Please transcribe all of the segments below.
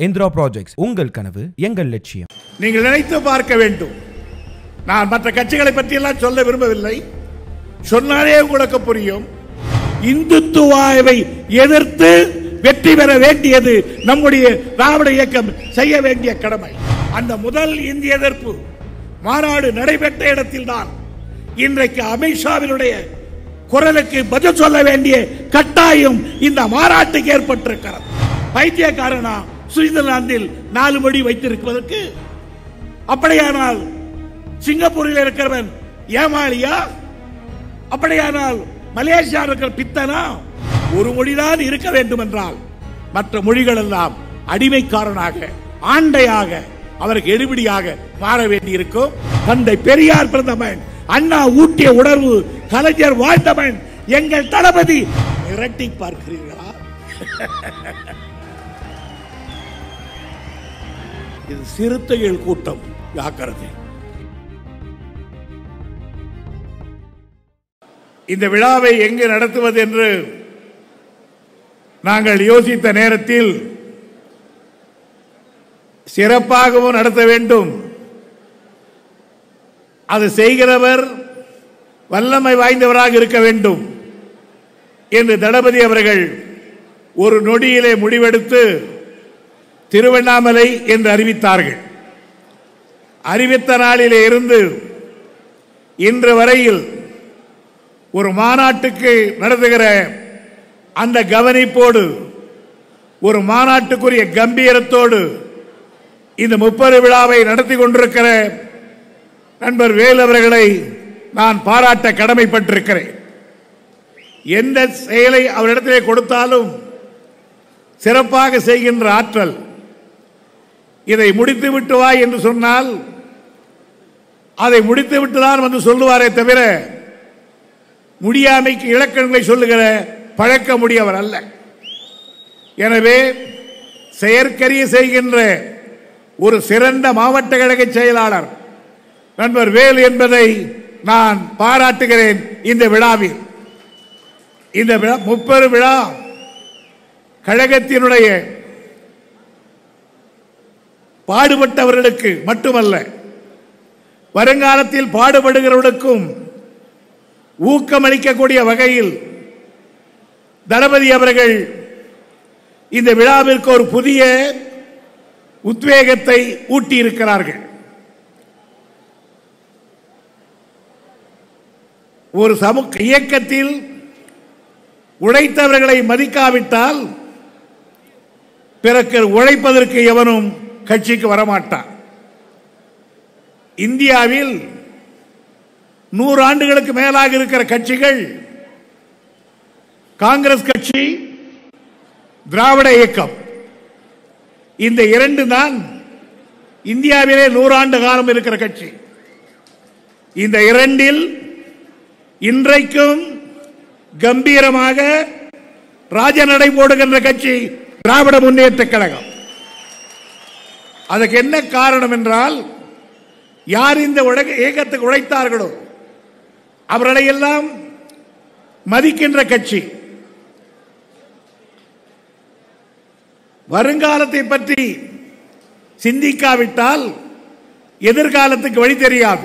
Indira projects உங்கள் கனவு எங்கள் லட்சியம் நீங்கள் நினைத்து பார்க்க வேண்டும் நான் மற்ற கட்சிகளை பற்றியெல்லாம் சொல்ல விரும்பவில்லை சொன்னாலே உங்களுக்கு புரியும் இந்துத்துவாவை எதிர்த்து வெற்றி பெற வேண்டியது நம்முடைய திராவிட இயக்கம் செய்ய வேண்டிய கடமை அந்த முதல் இந்திய எதிர்ப்பு மாநாடு நடைபெற்ற இடத்தில்தான் இன்றைக்கு அமித்ஷாவினுடைய குரலுக்கு பதில் சொல்ல வேண்டிய கட்டாயம் இந்த மாநாட்டுக்கு ஏற்பட்டிருக்கிறது பைத்தியக்காரனா சுவிட்சர்லாந்தில் நாலு மணி வைத்திருப்பதற்கு அப்படியானால் சிங்கப்பூரில் இருக்கிறவன் ஏமாளியா அப்படியானால் மலேசியா இருக்கிற பித்தனா ஒரு மொழிதான் இருக்க வேண்டும் என்றால் மற்ற மொழிகள் எல்லாம் அடிமைக்காரனாக ஆண்டையாக அவருக்கு எடுபடியாக மாற வேண்டியிருக்கும் தந்தை பெரியார் பிறந்தவன் அண்ணா ஊட்டிய உணர்வு கலைஞர் வாழ்ந்தவன் எங்கள் தளபதி மிரட்டி பார்க்கிறீர்களா இது சிறுத்தைகள் கூட்டம் ஜாக்கிரதை இந்த விழாவை எங்கு நடத்துவது என்று நாங்கள் யோசித்த நேரத்தில் சிறப்பாகவும் நடத்த வேண்டும் அது செய்கிறவர் வல்லமை வாய்ந்தவராக இருக்க வேண்டும் என்று தளபதி அவர்கள் ஒரு நொடியிலே முடிவெடுத்து திருவண்ணாமலை என்று அறிவித்தார்கள் அறிவித்த நாளிலே இருந்து இன்று வரையில் ஒரு மாநாட்டுக்கு நடத்துகிற அந்த கவனிப்போடு ஒரு மாநாட்டுக்குரிய கம்பீரத்தோடு இந்த முப்பது விழாவை நடத்தி கொண்டிருக்கிற நண்பர் வேல் அவர்களை நான் பாராட்ட கடமைப்பட்டிருக்கிறேன் எந்த செயலை அவரிடத்திலே கொடுத்தாலும் சிறப்பாக செய்கின்ற ஆற்றல் இதை முடித்து விட்டு வா என்று சொன்னால் அதை முடித்து விட்டுதான் வந்து சொல்லுவாரே தவிர முடியாமைக்கு இலக்கணங்களை சொல்லுகிற பழக்க முடியவர் அல்ல எனவே செயற்கரிய செய்கின்ற ஒரு சிறந்த மாவட்ட கழக செயலாளர் நண்பர் வேல் என்பதை நான் பாராட்டுகிறேன் இந்த விழாவில் இந்த விழா முப்பது விழா கழகத்தினுடைய பாடுபட்டவர்களுக்கு மட்டுமல்ல வருங்காலத்தில் பாடுபடுகிறவர்களுக்கும் ஊக்கமளிக்கக்கூடிய வகையில் தளபதி அவர்கள் இந்த விழாவிற்கு ஒரு புதிய உத்வேகத்தை ஊட்டியிருக்கிறார்கள் ஒரு சமூக இயக்கத்தில் உழைத்தவர்களை மதிக்காவிட்டால் பிறகு உழைப்பதற்கு எவனும் கட்சிக்கு வரமாட்டான் இந்தியாவில் நூறு ஆண்டுகளுக்கு மேலாக இருக்கிற கட்சிகள் காங்கிரஸ் கட்சி திராவிட இயக்கம் இந்த இரண்டு தான் இந்தியாவிலே நூறாண்டு காலம் இருக்கிற கட்சி இந்த இரண்டில் இன்றைக்கும் கம்பீரமாக ராஜநடை போடுகின்ற கட்சி திராவிட முன்னேற்ற கழகம் அதுக்கு என்ன காரணம் என்றால் யார் இந்த உலக இயக்கத்துக்கு உழைத்தார்களோ அவர்களை எல்லாம் மதிக்கின்ற கட்சி வருங்காலத்தை பற்றி சிந்திக்காவிட்டால் எதிர்காலத்துக்கு வழி தெரியாது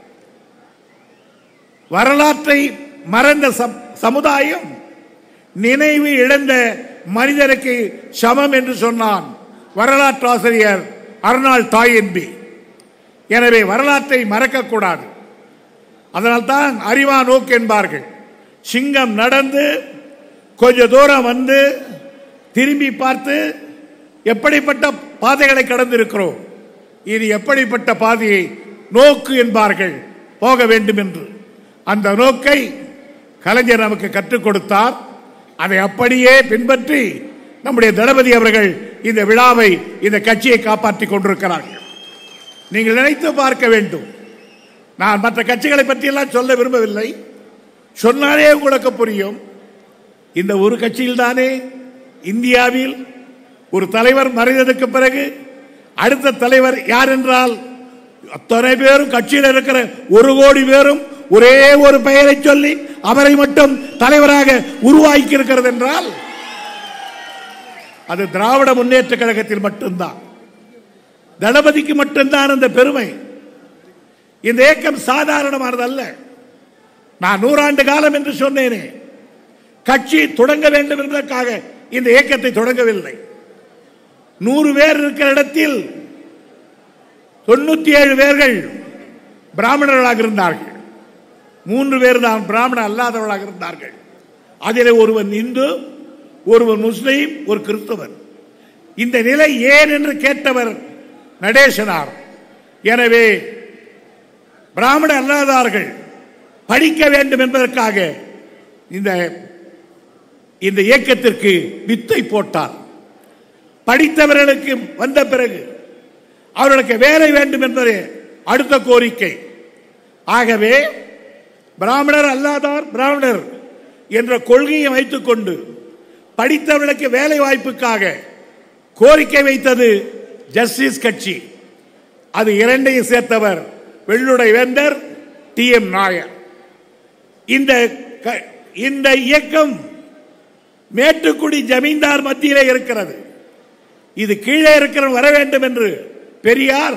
வரலாற்றை மறந்த சம்- சமுதாயம் நினைவு இழந்த மனிதனுக்கு சமம் என்று சொன்னான் வரலாற்று ஆசிரியர் அர்னால் தாயன்பி எனவே வரலாற்றை மறக்கக்கூடாது அதனால்தான் அறிவா நோக்கு என்பார்கள் சிங்கம் நடந்து கொஞ்ச தூரம் வந்து திரும்பி பார்த்து எப்படிப்பட்ட பாதைகளை கடந்திருக்கிறோம் இது எப்படிப்பட்ட பாதையை நோக்கு என்பார்கள் போக வேண்டும் என்று அந்த நோக்கை கலைஞர் நமக்கு கற்றுக் கொடுத்தார் அதை அப்படியே பின்பற்றி நம்முடைய தளபதி அவர்கள் இந்த விழாவை இந்த கட்சியை காப்பாற்றிக் கொண்டிருக்கிறார்கள் நீங்கள் நினைத்து பார்க்க வேண்டும் நான் மற்ற கட்சிகளை பற்றியெல்லாம் சொல்ல விரும்பவில்லை சொன்னாலே உங்களுக்கு புரியும் இந்த ஒரு கட்சியில் தானே இந்தியாவில் ஒரு தலைவர் மறைந்ததுக்கு பிறகு அடுத்த தலைவர் யார் என்றால் அத்தனை பேரும் கட்சியில் இருக்கிற ஒரு கோடி பேரும் ஒரே ஒரு பெயரை சொல்லி அவரை மட்டும் தலைவராக உருவாக்கி இருக்கிறது என்றால் அது திராவிட முன்னேற்ற கழகத்தில் மட்டும்தான் தளபதிக்கு மட்டும்தான் அந்த பெருமை இந்த இயக்கம் சாதாரணமானதல்ல நான் நூறாண்டு காலம் என்று சொன்னேனே கட்சி தொடங்க வேண்டும் என்பதற்காக இந்த இயக்கத்தை தொடங்கவில்லை நூறு பேர் இருக்கிற இடத்தில் தொண்ணூத்தி ஏழு பேர்கள் பிராமணர்களாக இருந்தார்கள் மூன்று பேர் தான் பிராமண அல்லாதவர்களாக இருந்தார்கள் அதில் ஒருவன் இந்து ஒருவன் முஸ்லீம் ஒரு கிறிஸ்தவன் இந்த நிலை ஏன் என்று கேட்டவர் நடேசனார் எனவே பிராமண அல்லாதார்கள் படிக்க வேண்டும் என்பதற்காக இந்த இந்த இயக்கத்திற்கு வித்தை போட்டார் படித்தவர்களுக்கு வந்த பிறகு அவர்களுக்கு வேலை வேண்டும் என்பது அடுத்த கோரிக்கை ஆகவே பிராமணர் அல்லாதார் பிராமணர் என்ற கொள்கையை வைத்துக் கொண்டு படித்தவர்களுக்கு வேலை வாய்ப்புக்காக கோரிக்கை வைத்தது ஜஸ்டிஸ் கட்சி அது இரண்டையும் சேர்த்தவர் வெள்ளுடை வேந்தர் டி எம் நாயர் இந்த க- இந்த இயக்கம் மேட்டுக்குடி ஜமீன்தார் மத்தியிலே இருக்கிறது இது கீழே இருக்கிற வர வேண்டும் என்று பெரியார்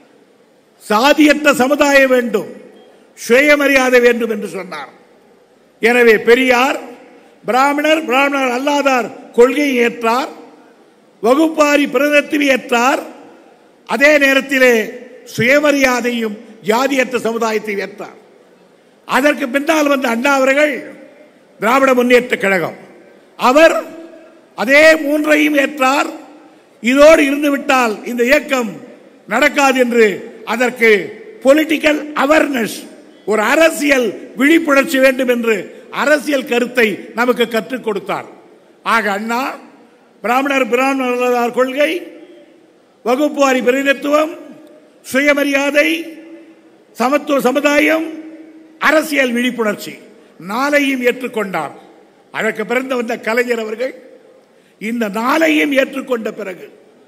சாதியற்ற சமுதாயம் வேண்டும் சுயமரியாதை வேண்டும் என்று சொன்னார் எனவே பெரியார் பிராமணர் பிராமணர் அல்லாதார் கொள்கையை ஏற்றார் வகுப்பாரி பிரதத்தினை ஏற்றார் அதே நேரத்திலே சுயமரியாதையும் ஜாதியற்ற சமுதாயத்தை ஏற்றார் அதற்கு பின்னால் வந்த அண்ணா அவர்கள் திராவிட முன்னேற்ற கழகம் அவர் அதே மூன்றையும் ஏற்றார் இதோடு இருந்துவிட்டால் இந்த இயக்கம் நடக்காது என்று அதற்கு பொலிட்டிக்கல் அவேர்னஸ் ஒரு அரசியல் விழிப்புணர்ச்சி வேண்டும் என்று அரசியல் கருத்தை நமக்கு கற்றுக் கொடுத்தார் ஆக அண்ணா பிராமணர் பிராமணர் கொள்கை வகுப்புவாரி பிரதிநிதித்துவம் சுயமரியாதை சமத்துவ சமுதாயம் அரசியல் விழிப்புணர்ச்சி நாளையும் ஏற்றுக்கொண்டார் அதற்கு பிறந்த வந்த கலைஞர் அவர்கள் இந்த நாளையும் ஏற்றுக்கொண்ட பிறகு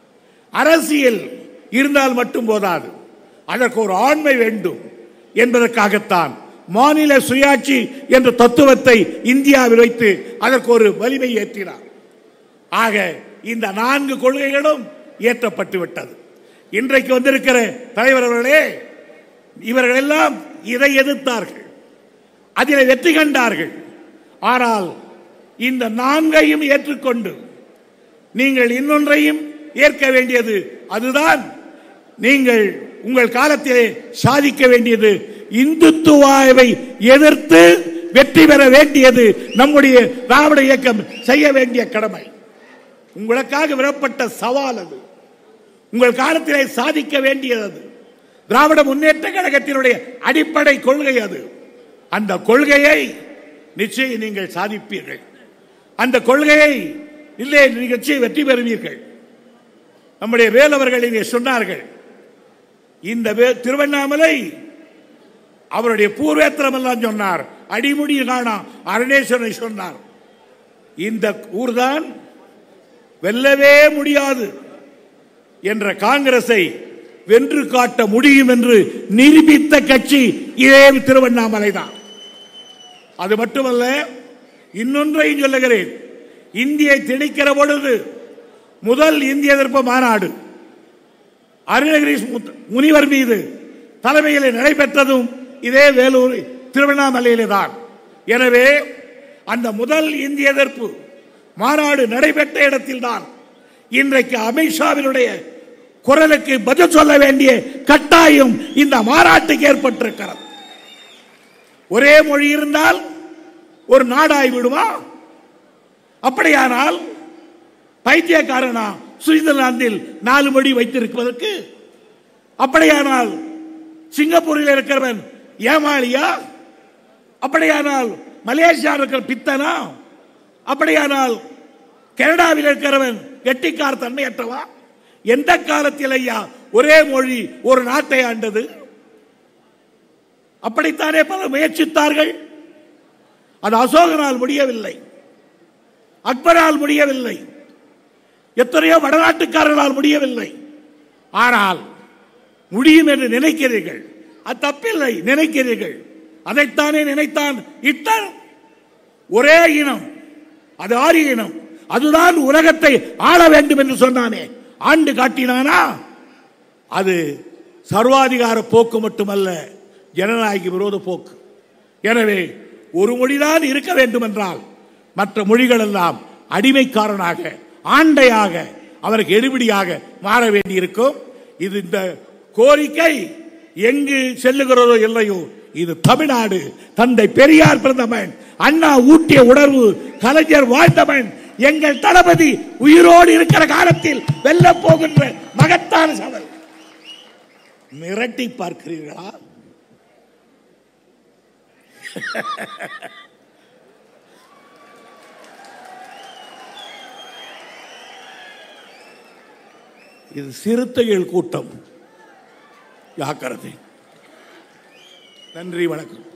அரசியல் இருந்தால் மட்டும் போதாது அதற்கு ஒரு ஆண்மை வேண்டும் என்பதற்காகத்தான் மாநில சுயாட்சி என்ற தத்துவத்தை இந்தியாவில் வைத்து அதற்கு ஒரு வலிமை ஏற்றினார் ஆக இந்த நான்கு கொள்கைகளும் ஏற்றப்பட்டு விட்டது இன்றைக்கு வந்திருக்கிற தலைவர் அவர்களே இவர்கள் எல்லாம் இதை எதிர்த்தார்கள் அதில் வெற்றி கண்டார்கள் ஆனால் இந்த நான்கையும் ஏற்றுக்கொண்டு நீங்கள் இன்னொன்றையும் ஏற்க வேண்டியது அதுதான் நீங்கள் உங்கள் காலத்திலே சாதிக்க வேண்டியது இந்துத்துவாவை எதிர்த்து வெற்றி பெற வேண்டியது நம்முடைய திராவிட இயக்கம் செய்ய வேண்டிய கடமை உங்களுக்காக விடப்பட்ட சவால் அது உங்கள் காலத்திலே சாதிக்க வேண்டியது அது திராவிட முன்னேற்ற கழகத்தினுடைய அடிப்படை கொள்கை அது அந்த கொள்கையை நிச்சயம் நீங்கள் சாதிப்பீர்கள் அந்த கொள்கையை இல்லை நிகழ்ச்சியை வெற்றி பெறுவீர்கள் நம்முடைய வேலவர்கள் இங்கே சொன்னார்கள் இந்த வே- திருவண்ணாமலை அவருடைய பூர்வேத்திரம் எல்லாம் சொன்னார் அடிமுடி காணா அருணேஸ்வரனை சொன்னார் இந்த ஊர்தான் வெல்லவே முடியாது என்ற காங்கிரஸை வென்று காட்ட முடியும் என்று நிரூபித்த கட்சி இதே திருவண்ணாமலை தான் அது மட்டுமல்ல இன்னொன்றையும் சொல்லுகிறேன் இந்தியை திணிக்கிற பொழுது முதல் இந்திய எதிர்ப்பு மாநாடு அருணகிரி முத்- முனிவர் மீது தலைமையில் நடைபெற்றதும் இதே வேலூர் திருவண்ணாமலையிலே தான் எனவே அந்த முதல் இந்திய எதிர்ப்பு மாநாடு நடைபெற்ற இடத்தில்தான் இன்றைக்கு அமித்ஷாவினுடைய குரலுக்கு பதில் சொல்ல வேண்டிய கட்டாயம் இந்த மாநாட்டுக்கு ஏற்பட்டிருக்கிறது ஒரே மொழி இருந்தால் ஒரு நாடாய் விடுமா அப்படியானால் பைத்தியக்காரனா சுவிட்சர்லாந்தில் நாலு மொழி வைத்திருப்பதற்கு அப்படியானால் சிங்கப்பூரில் இருக்கிறவன் ஏமாளியா அப்படியானால் மலேசியா இருக்கிற பித்தனா அப்படியானால் கனடாவில் இருக்கிறவன் கெட்டிக்கார தன்மையற்றவா எந்த காலத்தில் ஐயா ஒரே மொழி ஒரு நாட்டை ஆண்டது அப்படித்தானே பலர் முயற்சித்தார்கள் அது அசோகனால் முடியவில்லை அக்பரால் முடியவில்லை எத்தனையோ வடநாட்டுக்காரர்களால் முடியவில்லை ஆனால் முடியும் என்று நினைக்கிறீர்கள் அது தப்பில்லை நினைக்கிறீர்கள் அதைத்தானே நினைத்தான் இட்டர் ஒரே இனம் அது ஆரிய இனம் அதுதான் உலகத்தை ஆள வேண்டும் என்று சொன்னானே ஆண்டு காட்டினானா அது சர்வாதிகார போக்கு மட்டுமல்ல ஜனநாயக விரோத போக்கு எனவே ஒரு மொழிதான் இருக்க வேண்டும் என்றால் மற்ற மொழிகள் எல்லாம் அடிமைக்காரனாக ஆண்டையாக அவருக்கு எடுபடியாக மாற வேண்டியிருக்கும் இது இந்த கோரிக்கை எங்கு செல்லுகிறதோ இல்லையோ இது தமிழ்நாடு தந்தை பெரியார் பிறந்தவன் அண்ணா ஊட்டிய உணர்வு கலைஞர் வாழ்ந்தவன் எங்கள் தளபதி உயிரோடு இருக்கிற காலத்தில் வெல்ல போகின்ற மகத்தான சவால் மிரட்டி பார்க்கிறீர்களா இது சிறுத்தைகள் கூட்டம் ஜாக்கிரதை நன்றி வணக்கம்